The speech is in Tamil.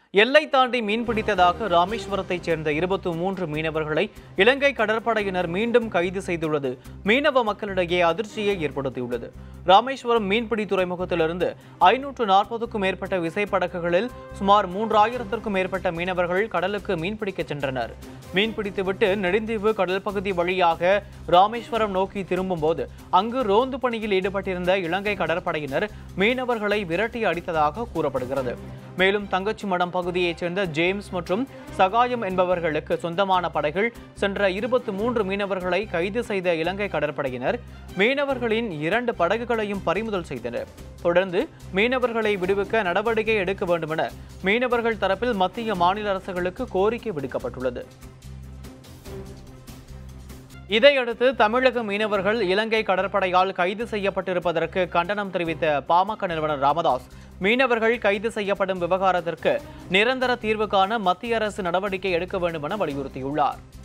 எல்லை தாண்டி மீன்பிடித்ததாக ராமேஸ்வரத்தைச் சேர்ந்த இருபத்தி மூன்று மீனவர்களை இலங்கை கடற்படையினர் மீண்டும் கைது செய்துள்ளது மீனவ மக்களிடையே அதிர்ச்சியை ஏற்படுத்தியுள்ளது ராமேஸ்வரம் மீன்பிடி துறைமுகத்திலிருந்து ஐநூற்று நாற்பதுக்கும் மேற்பட்ட விசைப்படகுகளில் சுமார் மூன்றாயிரத்திற்கும் மேற்பட்ட மீனவர்கள் கடலுக்கு மீன்பிடிக்கச் சென்றனர் மீன்பிடித்துவிட்டு நெடுந்தீவு கடல் பகுதி வழியாக ராமேஸ்வரம் நோக்கி திரும்பும்போது அங்கு ரோந்து பணியில் ஈடுபட்டிருந்த இலங்கை கடற்படையினர் மீனவர்களை விரட்டி அடித்ததாக கூறப்படுகிறது மேலும் தங்கச்சி மடம் பகுதியைச் சேர்ந்த ஜேம்ஸ் மற்றும் சகாயம் என்பவர்களுக்கு சொந்தமான படகில் சென்ற இருபத்தி மூன்று மீனவர்களை கைது செய்த இலங்கை கடற்படையினர் மீனவர்களின் இரண்டு படகுகளையும் பறிமுதல் செய்தனர் தொடர்ந்து மீனவர்களை விடுவிக்க நடவடிக்கை எடுக்க வேண்டுமென மீனவர்கள் தரப்பில் மத்திய மாநில அரசுகளுக்கு கோரிக்கை விடுக்கப்பட்டுள்ளது இதையடுத்து தமிழக மீனவர்கள் இலங்கை கடற்படையால் கைது செய்யப்பட்டிருப்பதற்கு கண்டனம் தெரிவித்த பாமக நிறுவனர் ராமதாஸ் மீனவர்கள் கைது செய்யப்படும் விவகாரத்திற்கு நிரந்தர தீர்வு காண மத்திய அரசு நடவடிக்கை எடுக்க வேண்டும் என வலியுறுத்தியுள்ளார்